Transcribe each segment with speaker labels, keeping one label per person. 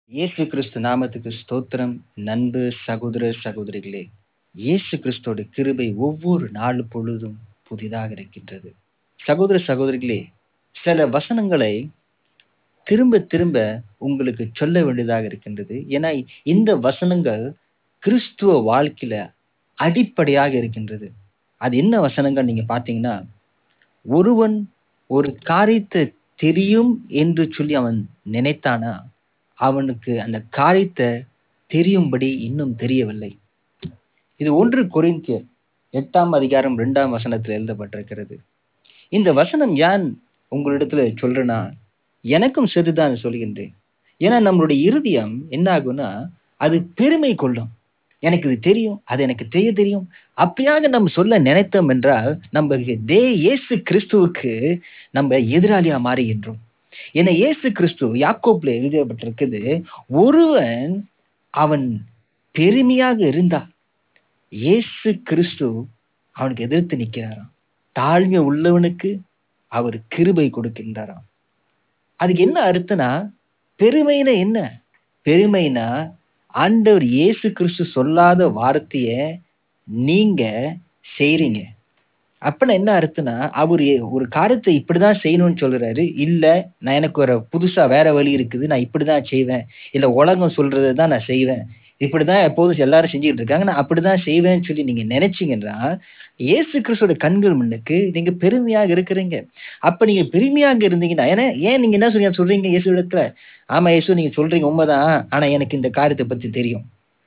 Speaker 1: இயேசு கிறிஸ்து நாமத்துக்கு ஸ்தோத்திரம் நண்பு சகோதர சகோதரிகளே இயேசு கிறிஸ்துவோட கிருபை ஒவ்வொரு நாள் பொழுதும் புதிதாக இருக்கின்றது சகோதர சகோதரிகளே சில வசனங்களை திரும்ப திரும்ப உங்களுக்கு சொல்ல வேண்டியதாக இருக்கின்றது ஏன்னா இந்த வசனங்கள் கிறிஸ்துவ வாழ்க்கையில அடிப்படையாக இருக்கின்றது அது என்ன வசனங்கள் நீங்க பார்த்தீங்கன்னா ஒருவன் ஒரு காரியத்தை தெரியும் என்று சொல்லி அவன் நினைத்தானா அவனுக்கு அந்த காரியத்தை தெரியும்படி இன்னும் தெரியவில்லை இது ஒன்று கொரிந்தியர் எட்டாம் அதிகாரம் இரண்டாம் வசனத்தில் எழுதப்பட்டிருக்கிறது இந்த வசனம் ஏன் உங்களிடத்துல சொல்றேன்னா எனக்கும் சரிதான் சொல்கின்றேன் ஏன்னா நம்மளுடைய இருதயம் என்ன ஆகும்னா அது பெருமை கொள்ளும் எனக்கு இது தெரியும் அது எனக்கு தெரிய தெரியும் அப்படியாக நம்ம சொல்ல நினைத்தோம் என்றால் நம்ம தே இயேசு கிறிஸ்துவுக்கு நம்ம எதிராளியா மாறுகின்றோம் என இயேசு கிறிஸ்து யாக்கோப்ல எழுதப்பட்டிருக்குது ஒருவன் அவன் பெருமையாக இருந்தா இயேசு கிறிஸ்து அவனுக்கு எதிர்த்து நிற்கிறாராம் தாழ்மை உள்ளவனுக்கு அவர் கிருபை கொடுக்கின்றாராம் அதுக்கு என்ன அர்த்தம்னா பெருமைனா என்ன பெருமைனா ஆண்டவர் இயேசு கிறிஸ்து சொல்லாத வார்த்தைய நீங்க செய்றீங்க அப்பனா என்ன அர்த்தம்னா அவர் ஒரு காரியத்தை இப்படிதான் செய்யணும்னு சொல்றாரு இல்ல நான் எனக்கு ஒரு புதுசா வேற வழி இருக்குது நான் இப்படிதான் செய்வேன் இல்ல உலகம் சொல்றதை தான் நான் செய்வேன் இப்படிதான் எப்போதும் எல்லாரும் செஞ்சுட்டு இருக்காங்க நான் அப்படிதான் செய்வேன்னு சொல்லி நீங்க நினைச்சீங்கன்னா இயேசு கிறிஸ்துவோட கண்கள் முன்னுக்கு நீங்க பெருமையாக இருக்கிறீங்க அப்ப நீங்க பெருமையாக இருந்தீங்கன்னா ஏன்னா ஏன் நீங்க என்ன சொல்லி சொல்றீங்க இயேசு இடத்துல ஆமா இயேசு நீங்க சொல்றீங்க உண்மைதான் ஆனா எனக்கு இந்த காரியத்தை பத்தி தெரியும்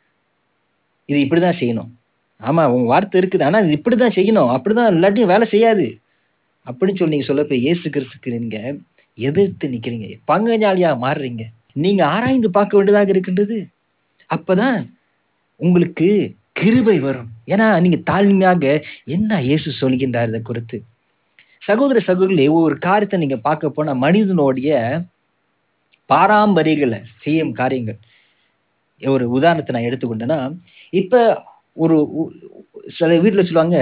Speaker 1: இது இப்படிதான் செய்யணும் ஆமா உங்க வார்த்தை இருக்குது ஆனா இது இப்படிதான் செய்யணும் அப்படிதான் இல்லாட்டியும் வேலை செய்யாது அப்படின்னு சொல்லி நீங்க சொல்லப்ப இயேசு கிறிஸ்துக்கு நீங்க எதிர்த்து நிக்கிறீங்க பங்கஜாலியா மாறுறீங்க நீங்க ஆராய்ந்து பார்க்க வேண்டியதாக இருக்கின்றது அப்பதான் உங்களுக்கு கிருபை வரும் ஏன்னா நீங்க தாழ்மையாக என்ன இயேசு சொல்கின்றார் இதை குறித்து சகோதர சகோதரிகளே ஒரு காரியத்தை நீங்க பார்க்க போனா மனிதனுடைய பாரம்பரியங்களை செய்யும் காரியங்கள் ஒரு உதாரணத்தை நான் எடுத்துக்கொண்டேன்னா இப்ப ஒரு சில வீட்டுல சொல்லுவாங்க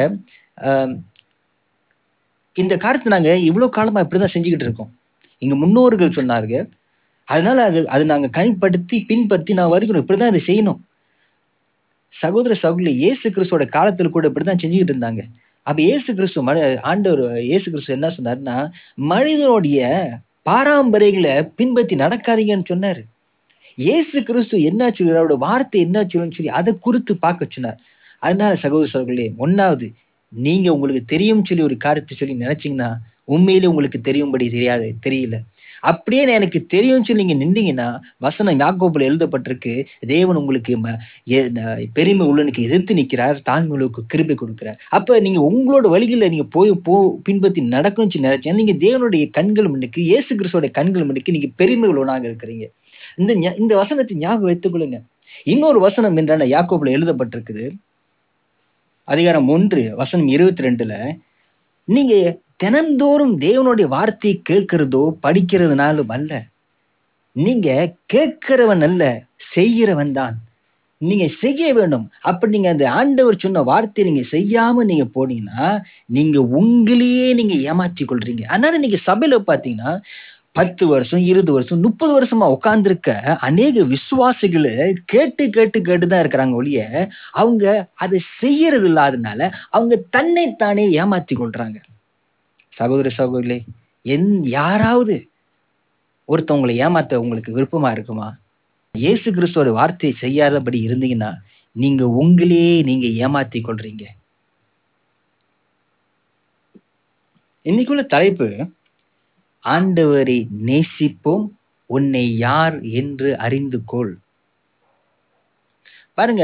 Speaker 1: இந்த காரியத்தை நாங்க இவ்வளவு காலமா இப்படிதான் செஞ்சுக்கிட்டு இருக்கோம் எங்க முன்னோர்கள் சொன்னார்கள் அதனால அது அது நாங்க கனிப்படுத்தி பின்பற்றி நான் வரைக்கும் இப்படிதான் இதை செய்யணும் சகோதர சகோதரி இயேசு கிறிஸ்துவோட காலத்துல கூட இப்படிதான் செஞ்சுக்கிட்டு இருந்தாங்க அப்ப இயேசு கிறிஸ்து ம ஆண்டவர் இயேசு கிறிஸ்து என்ன சொன்னாருன்னா மனிதனுடைய பாரம்பரியங்களை பின்பற்றி நடக்காதீங்கன்னு சொன்னாரு இயேசு கிறிஸ்து என்ன சொல்கிறார் அவரோட வார்த்தை என்ன சொல்லுன்னு சொல்லி அதை குறித்து பார்க்க சொன்னார் அதனால சகோதர சகோதரர்களே ஒன்னாவது நீங்க உங்களுக்கு தெரியும் சொல்லி ஒரு காரியத்தை சொல்லி நினைச்சீங்கன்னா உண்மையிலே உங்களுக்கு தெரியும்படி தெரியாது தெரியல அப்படியே எனக்கு தெரியும் சொல்லி நீங்க நின்றீங்கன்னா வசனம் யாக்கோப்புல எழுதப்பட்டிருக்கு தேவன் உங்களுக்கு பெருமை உள்ளனுக்கு எதிர்த்து நிற்கிறார் தாழ்மையுள்ளவுக்கு கிருபை கொடுக்கிறார் அப்ப நீங்க உங்களோட வழிகளில் நீங்க போய் போ பின்பற்றி நடக்கணும்னு சொல்லி நினைச்சீங்க நீங்க தேவனுடைய கண்கள் முன்னுக்கு இயேசு கிறிஸ்துவோட கண்கள் முன்னுக்கு நீங்க பெருமை உள்ளவனாக இருக்கிறீங்க இந்த இந்த வசனத்தை ஞாபகம் வைத்துக் கொள்ளுங்க இன்னொரு வசனம் என்றான யாக்கோப்புல எழுதப்பட்டிருக்குது அதிகாரம் ஒன்று வசனம் இருபத்தி ரெண்டுல நீங்க தினந்தோறும் தேவனுடைய வார்த்தையை கேட்கிறதோ படிக்கிறதுனாலும் அல்ல நீங்க கேட்கிறவன் அல்ல செய்கிறவன் தான் நீங்க செய்ய வேண்டும் அப்படி நீங்க அந்த ஆண்டவர் சொன்ன வார்த்தையை நீங்க செய்யாம நீங்க போனீங்கன்னா நீங்க உங்களையே நீங்க ஏமாற்றி கொள்றீங்க அதனால நீங்க சபையில பாத்தீங்கன்னா பத்து வருஷம் இருபது வருஷம் முப்பது வருஷமா உட்கார்ந்துருக்க அநேக விசுவாசிகளை கேட்டு கேட்டு கேட்டுதான் இருக்கிறாங்க ஒழிய அவங்க அதை செய்யறது இல்லாதனால அவங்க தன்னைத்தானே ஏமாத்தி கொள்றாங்க சகோதர சகோதரிகளே என் யாராவது ஒருத்தவங்களை ஏமாத்த உங்களுக்கு விருப்பமா இருக்குமா இயேசு கிறிஸ்துவோட வார்த்தையை செய்யாதபடி இருந்தீங்கன்னா நீங்க உங்களையே நீங்க ஏமாத்தி கொள்றீங்க இன்னைக்குள்ள தலைப்பு ஆண்டவரை நேசிப்போம் உன்னை யார் என்று அறிந்து கொள் பாருங்க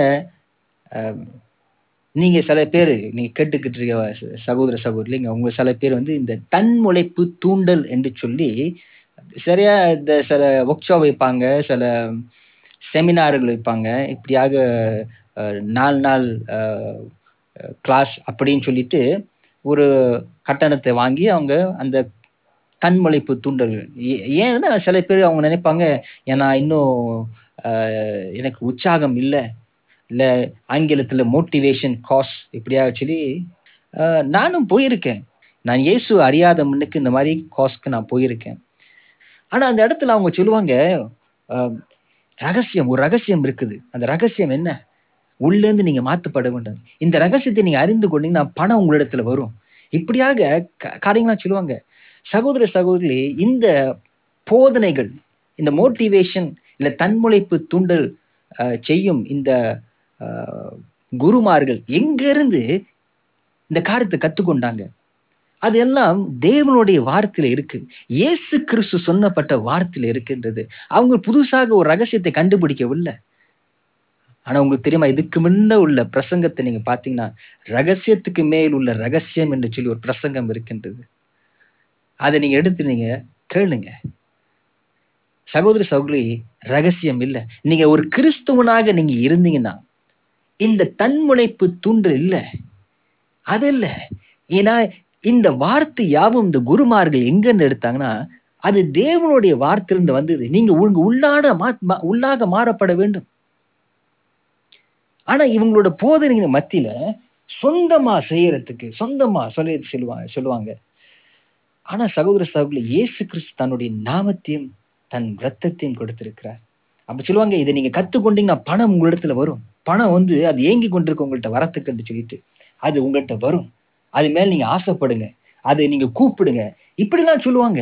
Speaker 1: நீங்க சில பேர் நீங்க கேட்டுக்கிட்டு இருக்க சகோதர சகோதரிங்க உங்க சில பேர் வந்து இந்த தன்முளைப்பு தூண்டல் என்று சொல்லி சரியா இந்த சில ஒர்க் ஷாப் வைப்பாங்க சில செமினார்கள் வைப்பாங்க இப்படியாக நாலு நாள் கிளாஸ் அப்படின்னு சொல்லிட்டு ஒரு கட்டணத்தை வாங்கி அவங்க அந்த தன்முளைப்பு தூண்டல்கள் ஏன்னா சில பேர் அவங்க நினைப்பாங்க ஏன்னா இன்னும் எனக்கு உற்சாகம் இல்லை இல்லை ஆங்கிலத்தில் மோட்டிவேஷன் காஸ் இப்படியா சொல்லி நானும் போயிருக்கேன் நான் இயேசு அறியாத முன்னுக்கு இந்த மாதிரி காஸ்க்கு நான் போயிருக்கேன் ஆனா அந்த இடத்துல அவங்க சொல்லுவாங்க ரகசியம் ஒரு ரகசியம் இருக்குது அந்த ரகசியம் என்ன உள்ளேருந்து நீங்க மாற்றப்பட வேண்டும் இந்த ரகசியத்தை நீங்க அறிந்து கொண்டீங்கன்னா பணம் உங்களிடத்துல வரும் இப்படியாக க- காரியங்களாம் சொல்லுவாங்க சகோதர சகோதரி இந்த போதனைகள் இந்த மோட்டிவேஷன் இல்ல தன்முனைப்பு தூண்டல் அஹ், செய்யும் இந்த அஹ், குருமார்கள் எங்கிருந்து இந்த காரியத்தை கத்துக்கொண்டாங்க அதெல்லாம் தேவனுடைய வார்த்தையில இருக்கு இயேசு கிறிஸ்து சொன்னப்பட்ட வார்த்தையில இருக்கின்றது அவங்க புதுசாக ஒரு ரகசியத்தை கண்டுபிடிக்கவில்லை ஆனா உங்களுக்கு தெரியுமா இதுக்கு முன்ன உள்ள பிரசங்கத்தை நீங்க பாத்தீங்கன்னா ரகசியத்துக்கு மேல் உள்ள ரகசியம் என்று சொல்லி ஒரு பிரசங்கம் இருக்கின்றது அதை நீங்க எடுத்து நீங்க கேளுங்க சகோதர சகோதரி ரகசியம் இல்ல நீங்க ஒரு கிறிஸ்துவனாக நீங்க இருந்தீங்கன்னா இந்த தன்முனைப்பு தூண்டல் இல்ல அது இல்ல ஏன்னா இந்த வார்த்தை யாவும் இந்த குருமார்கள் எங்க இருந்து எடுத்தாங்கன்னா அது தேவனுடைய வார்த்தையிலிருந்து வந்தது நீங்க உங்க உள்ளாட மா- மா- உள்ளாக மாறப்பட வேண்டும் ஆனா இவங்களோட போதனைகள் மத்தியில சொந்தமா செய்யறதுக்கு சொந்தமா சொல்லி சொல்லுவாங்க சொல்லுவாங்க ஆனா சகோதர சகோதரி இயேசு கிறிஸ்து தன்னுடைய நாமத்தையும் தன் ரத்தத்தையும் கொடுத்திருக்கிறார் அப்ப சொல்லுவாங்க இதை நீங்க கத்துக்கொண்டீங்கன்னா பணம் உங்களிடத்துல வரும் பணம் வந்து அது ஏங்கி கொண்டிருக்க உங்கள்ட்ட வரத்துக்குன்னு சொல்லிட்டு அது உங்கள்ட்ட வரும் அது மேல நீங்க ஆசைப்படுங்க அதை நீங்க கூப்பிடுங்க இப்படிலாம் சொல்லுவாங்க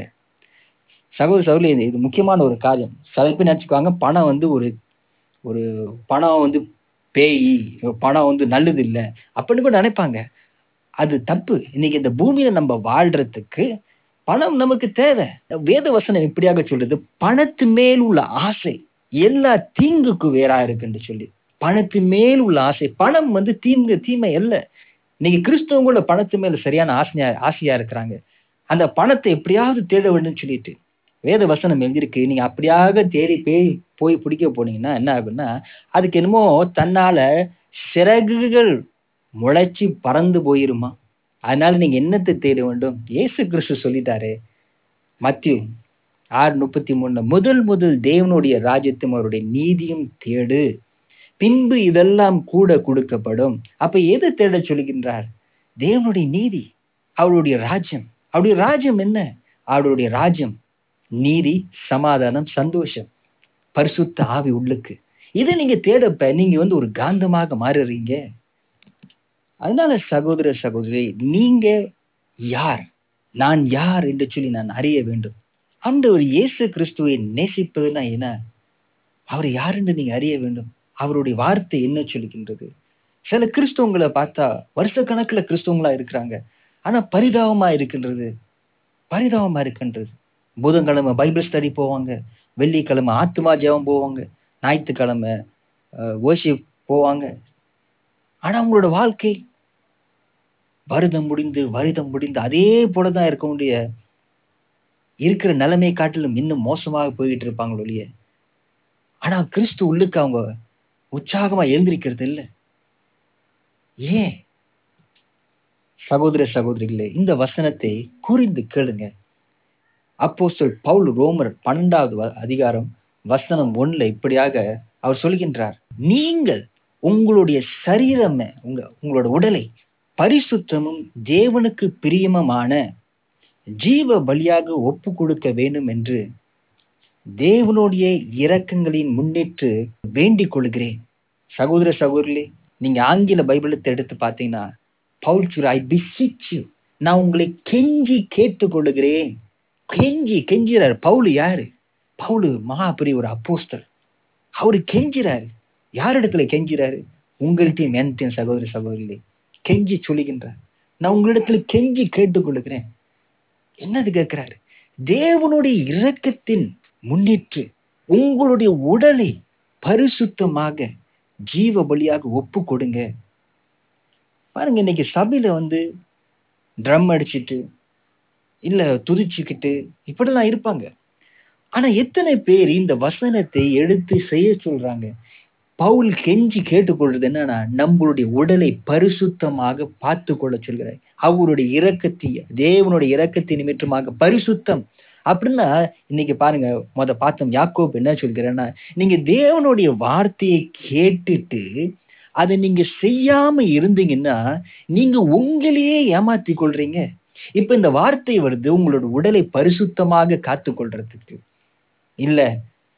Speaker 1: சகோதர சகோதரி இது- இது முக்கியமான ஒரு காரியம் சில பேர் நினைச்சுக்குவாங்க பணம் வந்து ஒரு ஒரு பணம் வந்து பேய் பணம் வந்து நல்லது இல்லை அப்படின்னு கூட நினைப்பாங்க அது தப்பு இன்னைக்கு இந்த பூமியில நம்ம வாழ்றதுக்கு பணம் நமக்கு தேவை வேத வசனம் இப்படியாக சொல்றது பணத்து மேல் உள்ள ஆசை எல்லா தீங்குக்கு வேறா இருக்குன்னு சொல்லி பணத்து மேல் உள்ள ஆசை பணம் வந்து தீங்கு தீமை அல்ல இன்னைக்கு கிறிஸ்தவங்களோட பணத்து மேல சரியான ஆசையா ஆசையா இருக்கிறாங்க அந்த பணத்தை எப்படியாவது தேட வேண்டும் சொல்லிட்டு வேத வசனம் எழுதியிருக்கு நீங்க அப்படியாக தேடி போய் போய் பிடிக்க போனீங்கன்னா என்ன ஆகும்னா அதுக்கு என்னமோ தன்னால சிறகுகள் முளைச்சி பறந்து போயிருமா அதனால நீங்க என்னத்தை தேட வேண்டும் இயேசு கிறிஸ்து சொல்லிட்டாரு மத்திய ஆறு முப்பத்தி மூணுல முதல் முதல் தேவனுடைய ராஜ்யத்தையும் அவருடைய நீதியும் தேடு பின்பு இதெல்லாம் கூட கொடுக்கப்படும் அப்ப எதை தேட சொல்கின்றார் தேவனுடைய நீதி அவருடைய ராஜ்யம் அவருடைய ராஜ்யம் என்ன அவருடைய ராஜ்யம் நீதி சமாதானம் சந்தோஷம் பரிசுத்த ஆவி உள்ளுக்கு இதை நீங்க தேடப்ப நீங்க வந்து ஒரு காந்தமாக மாறுறீங்க அதனால சகோதர சகோதரி நீங்க யார் நான் யார் என்று சொல்லி நான் அறிய வேண்டும் ஆண்டவர் இயேசு கிறிஸ்துவை நேசிப்பதுன்னா என்ன அவர் யாருன்னு நீங்க அறிய வேண்டும் அவருடைய வார்த்தை என்ன சொல்லுகின்றது சில கிறிஸ்தவங்களை பார்த்தா வருஷக்கணக்குல கிறிஸ்தவங்களா இருக்கிறாங்க ஆனா பரிதாபமா இருக்கின்றது பரிதாபமா இருக்கின்றது புதன்கிழமை பைபிள் ஸ்டடி போவாங்க வெள்ளிக்கிழமை ஆத்துமா ஜெபம் போவாங்க ஞாயிற்றுக்கிழமை ஓஷிப் போவாங்க ஆனா அவங்களோட வாழ்க்கை வருதம் முடிந்து வருதம் முடிந்து அதே போலதான் இருக்க முடிய இருக்கிற நிலைமை காட்டிலும் இன்னும் மோசமாக போய்கிட்டு இருப்பாங்க ஒழிய ஆனா கிறிஸ்து உள்ளுக்கு அவங்க உற்சாகமா எழுந்திருக்கிறது இல்லை ஏன் சகோதர சகோதரிகளே இந்த வசனத்தை குறிந்து கேளுங்க அப்போஸ்தலர் பவுல் ரோமர் பன்னெண்டாவது வ- அதிகாரம் வசனம் ஒண்ணுல இப்படியாக அவர் சொல்கின்றார் நீங்கள் உங்களுடைய சரீரமே உங்க உங்களோட உடலை பரிசுத்தமும் தேவனுக்கு பிரியமுமான ஜீவ பலியாக ஒப்பு கொடுக்க வேண்டும் என்று தேவனுடைய இரக்கங்களின் முன்னிட்டு வேண்டிக் கொள்கிறேன் சகோதர சகோதரிகளே நீங்க ஆங்கில பைபிளத்தை எடுத்து பார்த்தீங்கன்னா பவுல் ஐ பிசிச் யூ நான் உங்களை கெஞ்சி கேட்டுக்கொள்கிறேன் கெஞ்சி கெஞ்சுறாரு பவுல் யாரு பவுல் மகா பெரிய ஒரு அப்போஸ்தல் அவரு கெஞ்சுறாரு யார் இடத்துல கெஞ்சுறாரு உங்கள்கிட்டயும் என்கிட்டயும் சகோதர சகோதரிகளே கெஞ்சி சொல்லுகின்றார் நான் உங்களிடத்துல கெஞ்சி கேட்டுக்கொள்கிறேன் என்னது கேட்கிறாரு தேவனுடைய இரக்கத்தின் முன்னிட்டு உங்களுடைய உடலை பரிசுத்தமாக ஜீவ பலியாக ஒப்பு கொடுங்க பாருங்க இன்னைக்கு சபையில வந்து ட்ரம் அடிச்சிட்டு இல்ல துதிச்சுக்கிட்டு இப்படிலாம் இருப்பாங்க ஆனா எத்தனை பேர் இந்த வசனத்தை எடுத்து செய்ய சொல்றாங்க பவுல் கெஞ்சி கேட்டுக்கொள்றது என்னன்னா நம்மளுடைய உடலை பரிசுத்தமாக பார்த்து கொள்ள சொல்கிறார் அவருடைய இரக்கத்தை தேவனுடைய இரக்கத்தின் நிமித்தமாக பரிசுத்தம் அப்படின்னா இன்னைக்கு பாருங்க முத பார்த்தோம் யாக்கோப் என்ன சொல்கிறேன்னா நீங்க தேவனுடைய வார்த்தையை கேட்டுட்டு அதை நீங்க செய்யாம இருந்தீங்கன்னா நீங்க உங்களையே ஏமாத்தி கொள்றீங்க இப்ப இந்த வார்த்தை வருது உங்களோட உடலை பரிசுத்தமாக காத்து கொள்றதுக்கு இல்ல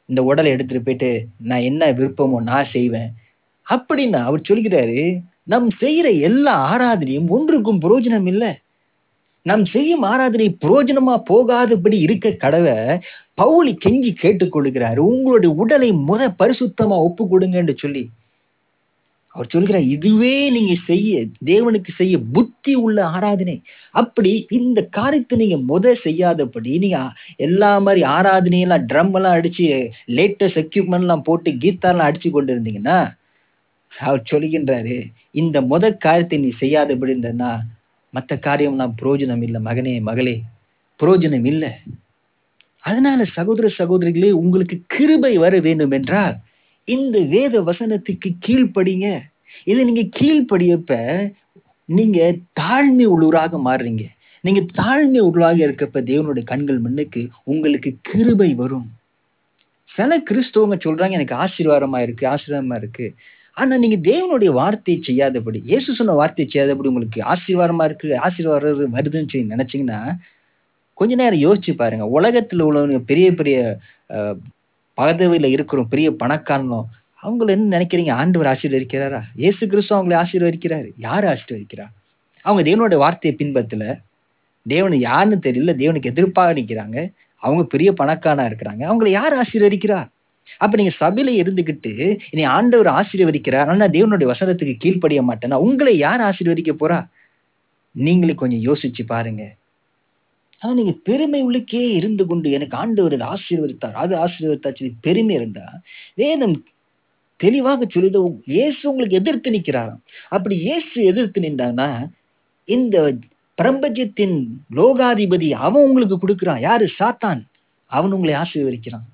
Speaker 1: இந்த உடலை எடுத்துட்டு போயிட்டு நான் என்ன விருப்பமோ நான் செய்வேன் அப்படின்னு அவர் சொல்கிறாரு நம் செய்யற எல்லா ஆராதனையும் ஒன்றுக்கும் பிரயோஜனம் இல்லை நாம் செய்யும் ஆராதனை புரோஜனமா போகாதபடி இருக்க கடவை பவுலி கெஞ்சி கேட்டுக்கொள்கிறார் உங்களுடைய உடலை முத பரிசுத்தமா ஒப்பு கொடுங்கன்னு சொல்லி அவர் சொல்கிறார் இதுவே நீங்க செய்ய தேவனுக்கு செய்ய புத்தி உள்ள ஆராதனை அப்படி இந்த காரியத்தை நீங்க முத செய்யாதபடி நீங்க எல்லா மாதிரி ஆராதனையெல்லாம் ட்ரம் எல்லாம் அடிச்சு லேட்டஸ்ட் எக்யூப்மெண்ட் எல்லாம் போட்டு கீத்தாரெல்லாம் அடிச்சு கொண்டு இருந்தீங்கன்னா அவர் சொல்லுகின்றாரு இந்த முத காரியத்தை நீ செய்யாதபடி இருந்தனா மற்ற காரியம்லாம் புரோஜனம் இல்லை மகனே மகளே புரோஜனம் இல்லை அதனால சகோதர சகோதரிகளே உங்களுக்கு கிருபை வர வேண்டும் என்றால் இந்த வேத வசனத்துக்கு கீழ்ப்படிங்க இதை நீங்க கீழ்ப்படியப்ப நீங்க தாழ்மை உள்ளூராக மாறுறீங்க நீங்க தாழ்மை உள்ளாக இருக்கப்ப தேவனுடைய கண்கள் முன்னுக்கு உங்களுக்கு கிருபை வரும் சில கிறிஸ்தவங்க சொல்றாங்க எனக்கு ஆசீர்வாதமா இருக்கு ஆசீர்வாதமா இருக்கு ஆனா நீங்க தேவனுடைய வார்த்தையை செய்யாதபடி இயேசு சொன்ன வார்த்தையை செய்யாதபடி உங்களுக்கு ஆசீர்வாதமா இருக்கு ஆசீர்வாதம் வருதுன்னு சொல்லி நினைச்சீங்கன்னா கொஞ்ச நேரம் யோசிச்சு பாருங்க உலகத்துல உள்ளவங்க பெரிய பெரிய அஹ், பதவியில இருக்கிறோம் பெரிய பணக்காரனோ அவங்கள என்ன நினைக்கிறீங்க ஆண்டவர் ஆசீர்வதிக்கிறாரா இயேசு கிறிஸ்து அவங்களை ஆசீர்வதிக்கிறாரு யார் ஆசீர்வதிக்கிறா அவங்க தேவனுடைய வார்த்தையை பின்பற்றல தேவனை யாருன்னு தெரியல தேவனுக்கு எதிர்ப்பாக நிற்கிறாங்க அவங்க பெரிய பணக்காரனா இருக்கிறாங்க அவங்களை யார் ஆசீர்வதிக்கிறா அப்ப நீங்க சபையில இருந்துகிட்டு இனி ஆண்டவர் ஆசீர்வதிக்கிறார் ஆனா தேவனுடைய வசனத்துக்கு கீழ்ப்படிய மாட்டேன்னா உங்களை யார் ஆசீர்வதிக்க போறா நீங்களே கொஞ்சம் யோசிச்சு பாருங்க ஆனா நீங்க பெருமை உள்ளுக்கே இருந்து கொண்டு எனக்கு ஆண்டவர் இதை ஆசீர்வதித்தார் அது ஆசீர்வதித்தார் சொல்லி பெருமை இருந்தா வேதம் தெளிவாக சொல்லுது இயேசு உங்களுக்கு எதிர்த்து நிற்கிறாராம் அப்படி இயேசு எதிர்த்து நின்றான்னா இந்த பிரபஞ்சத்தின் லோகாதிபதி அவன் உங்களுக்கு கொடுக்கிறான் யாரு சாத்தான் அவன் உங்களை ஆசீர்வதிக்கிறான்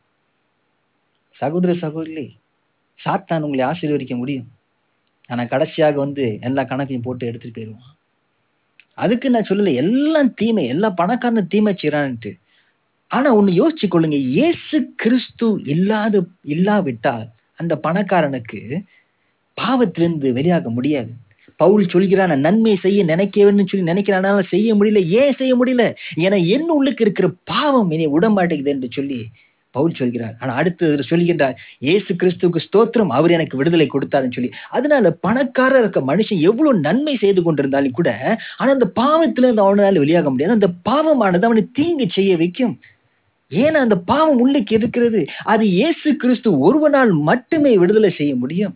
Speaker 1: சகோதர சகோதரி சாத்தான் உங்களை ஆசீர்வதிக்க முடியும் ஆனா கடைசியாக வந்து எல்லா கணக்கையும் போட்டு எடுத்துட்டு போயிடுவான் அதுக்கு நான் சொல்லல எல்லாம் தீமை எல்லா பணக்காரன தீமை செய்யறான்ட்டு ஆனா ஒண்ணு யோசிச்சு கொள்ளுங்க இயேசு கிறிஸ்து இல்லாத இல்லாவிட்டால் அந்த பணக்காரனுக்கு பாவத்திலிருந்து வெளியாக முடியாது பவுல் சொல்கிறான் நான் நன்மை செய்ய நினைக்கவேன்னு சொல்லி நினைக்கிறானால செய்ய முடியல ஏன் செய்ய முடியல ஏன்னா என் உள்ளுக்கு இருக்கிற பாவம் என்னை விடமாட்டேங்குது என்று சொல்லி பவுல் சொல்கிறார் ஆனா அடுத்து இதுல சொல்கின்றார் இயேசு கிறிஸ்துவுக்கு ஸ்தோத்திரம் அவர் எனக்கு விடுதலை கொடுத்தாருன்னு சொல்லி அதனால பணக்காரர் இருக்க மனுஷன் எவ்வளவு நன்மை செய்து கொண்டிருந்தாலும் கூட ஆனா அந்த பாவத்துல இருந்து அவனால வெளியாக முடியாது அந்த பாவமானது அவனை தீங்கு செய்ய வைக்கும் ஏன்னா அந்த பாவம் உள்ளுக்கு இருக்கிறது அது இயேசு கிறிஸ்து ஒருவனால் மட்டுமே விடுதலை செய்ய முடியும்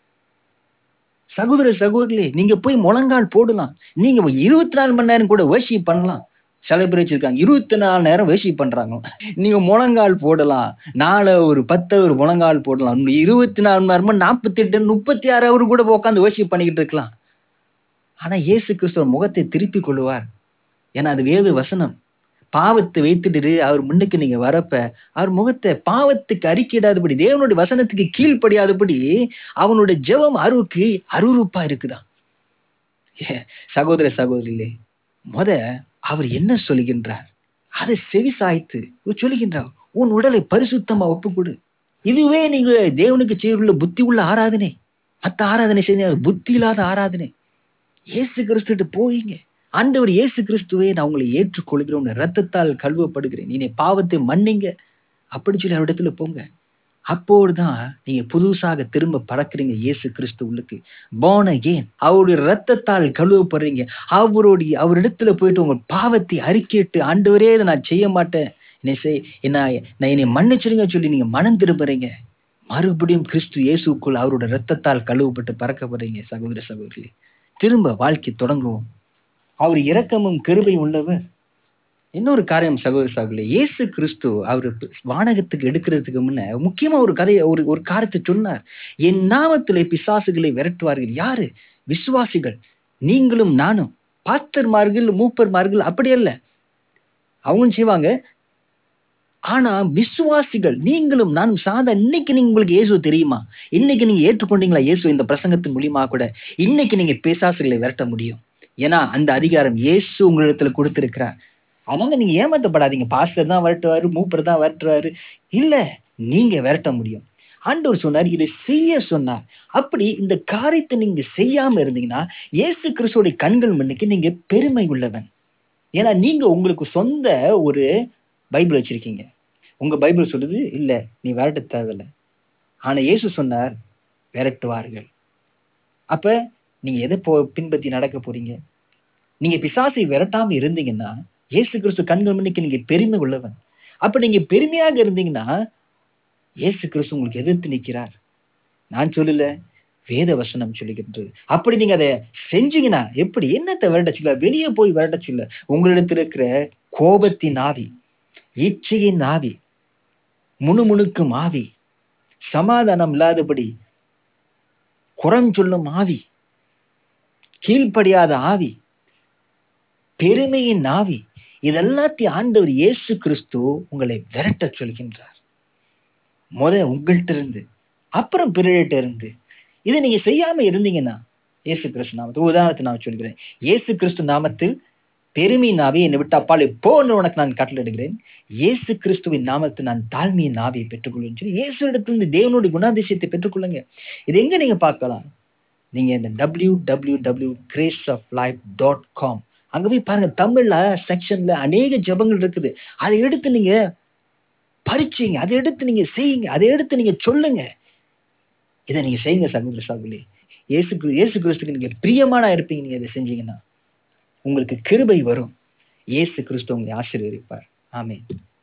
Speaker 1: சகோதர சகோதரிகளே நீங்க போய் முழங்கால் போடலாம் நீங்க இருபத்தி நாலு மணி நேரம் கூட வர்ஷிப் பண்ணலாம் சில பேர் வச்சிருக்காங்க இருபத்தி நாலு நேரம் வர்ஷிப் பண்றாங்க நீங்க முழங்கால் போடலாம் நாளை ஒரு பத்து ஒரு முழங்கால் போடலாம் இன்னும் இருபத்தி நாலு மணி நேரமா நாற்பத்தி எட்டு முப்பத்தி ஆறு அவர் கூட உட்காந்து வர்ஷிப் பண்ணிக்கிட்டு இருக்கலாம் ஆனா இயேசு கிறிஸ்துவ முகத்தை திருப்பி கொள்ளுவார் ஏன்னா அது வேது வசனம் பாவத்தை வைத்துட்டு அவர் முன்னுக்கு நீங்க வரப்ப அவர் முகத்தை பாவத்துக்கு அறிக்கையிடாதபடி தேவனுடைய வசனத்துக்கு கீழ்ப்படியாதபடி அவனுடைய ஜெபம் அருவுக்கு அருவருப்பா இருக்குதான் ஏ, சகோதர சகோதரிகளே முத அவர் என்ன சொல்லுகின்றார் அதை செவி சாய்த்து இவர் சொல்லுகின்றார் உன் உடலை பரிசுத்தமா ஒப்புக்கொடு இதுவே நீங்க தேவனுக்கு செய்துள்ள புத்தி உள்ள ஆராதனை மத்த ஆராதனை செய்ய புத்தி இல்லாத ஆராதனை இயேசு கிறிஸ்துட்டு போயிங்க ஆண்டவர் இயேசு கிறிஸ்துவே நான் உங்களை ஏற்றுக்கொள்கிறேன் உன்னை ரத்தத்தால் கழுவப்படுகிறேன் நீ பாவத்தை மன்னிங்க அப்படி சொல்லி அவரிடத்துல போங்க அப்போதுதான் நீங்க புதுசாக திரும்ப பறக்குறீங்க இயேசு கிறிஸ்து உள்ளுக்கு born again அவருடைய ரத்தத்தால் கழுவப்படுறீங்க அவருடைய அவரிடத்துல போயிட்டு உங்க பாவத்தை அறிக்கையிட்டு ஆண்டவரே இதை நான் செய்ய மாட்டேன் என்னை செய் என்ன நான் என்னை மன்னிச்சிருங்க சொல்லி நீங்க மனம் திரும்புறீங்க மறுபடியும் கிறிஸ்து இயேசுக்குள் அவரோட ரத்தத்தால் கழுவப்பட்டு பறக்கப்படுறீங்க சகோதர சகோதரி திரும்ப வாழ்க்கை தொடங்குவோம் அவர் இரக்கமும் கிருபையும் உள்ளவர் இன்னொரு காரியம் சகோதர சகோதரி இயேசு கிறிஸ்து அவர் வானகத்துக்கு எடுக்கிறதுக்கு முன்ன முக்கியமா ஒரு கதையை ஒரு ஒரு காரியத்தை சொன்னார் என் நாமத்திலே பிசாசுகளை விரட்டுவார்கள் யாரு விசுவாசிகள் நீங்களும் நானும் பாஸ்டர்மார்கள் மூப்பர்மார்கள் அப்படி அல்ல அவங்க செய்வாங்க ஆனா விசுவாசிகள் நீங்களும் நானும் சாதா இன்னைக்கு நீங்க உங்களுக்கு இயேசு தெரியுமா இன்னைக்கு நீங்க ஏற்றுக்கொண்டீங்களா இயேசு இந்த பிரசங்கத்தின் மூலியமா கூட இன்னைக்கு நீங்க பிசாசுகளை விரட்ட முடியும் ஏன்னா அந்த அதிகாரம் இயேசு உங்களிடத்துல கொடுத்திருக்கிறார் அதனால நீங்க ஏமாத்தப்படாதீங்க பாஸ்டர் தான் விரட்டுவாரு மூப்பர் தான் விரட்டுவாரு இல்ல நீங்க விரட்ட முடியும் ஆண்டவர் சொன்னார் இதை செய்ய சொன்னார் அப்படி இந்த காரியத்தை நீங்க செய்யாம இருந்தீங்கன்னா இயேசு கிறிஸ்துவோட கண்கள் முன்னுக்கு நீங்க பெருமை உள்ளவன் ஏன்னா நீங்க உங்களுக்கு சொந்த ஒரு பைபிள் வச்சிருக்கீங்க உங்க பைபிள் சொல்லுது இல்ல நீ விரட்ட தேவையில்லை ஆனா இயேசு சொன்னார் விரட்டுவார்கள் அப்ப நீங்க எதை போ பின்பற்றி நடக்க போறீங்க நீங்க பிசாசை விரட்டாம இருந்தீங்கன்னா இயேசு கிறிஸ்து கண்கள் முன்னுக்கு நீங்க பெருமை உள்ளவன் அப்ப நீங்க பெருமையாக இருந்தீங்கன்னா இயேசு கிறிஸ்து உங்களுக்கு எதிர்த்து நிற்கிறார் நான் சொல்லல வேத வசனம் சொல்லுகின்றது அப்படி நீங்க அதை செஞ்சீங்கன்னா எப்படி என்னத்தை விரட்டச்சில்ல வெளியே போய் விரட்டச்சில்ல உங்களிடத்தில் இருக்கிற கோபத்தின் ஆவி இச்சையின் ஆவி முணுமுணுக்கும் ஆவி சமாதானம் இல்லாதபடி குறம் சொல்லும் ஆவி கீழ்ப்படியாத ஆவி பெருமையின் ஆவி இதெல்லாத்தையும் ஆண்டவர் இயேசு கிறிஸ்து உங்களை விரட்டச் சொல்கின்றார் முத உங்கள்கிட்ட இருந்து அப்புறம் பிறர்கிட்ட இருந்து இதை நீங்க செய்யாம இருந்தீங்கன்னா இயேசு கிறிஸ்து நாமத்தில் உதாரணத்தை நான் சொல்கிறேன் இயேசு கிறிஸ்து நாமத்தில் பெருமையின் ஆவி என்னை விட்டு அப்பாலே போன்னு உனக்கு நான் கட்டளையிடுகிறேன் இயேசு கிறிஸ்துவின் நாமத்தில் நான் தாழ்மையின் ஆவியை பெற்றுக்கொள்வேன் சொல்லி இயேசு இடத்திலிருந்து தேவனுடைய குணாதிசயத்தை பெற்றுக்கொள்ளுங்க இது எங்க நீங்க பார்க்கலாம் நீங்க இந்த W W W grace of life dot com அங்க போய் பாருங்க தமிழ்ல செக்ஷன்ல அநேக ஜெபங்கள் இருக்குது அதை எடுத்து நீங்க படிச்சீங்க அதை எடுத்து நீங்க செய்யுங்க அதை எடுத்து நீங்க சொல்லுங்க இதை நீங்க செய்யுங்க சகோதர சகோதரி இயேசு கிரி- இயேசு கிறிஸ்துக்கு நீங்க பிரியமானா இருப்பீங்க நீங்க இதை செஞ்சீங்கன்னா உங்களுக்கு கிருபை வரும் இயேசு கிறிஸ்து உங்களை ஆசீர்வதிப்பார் ஆமென்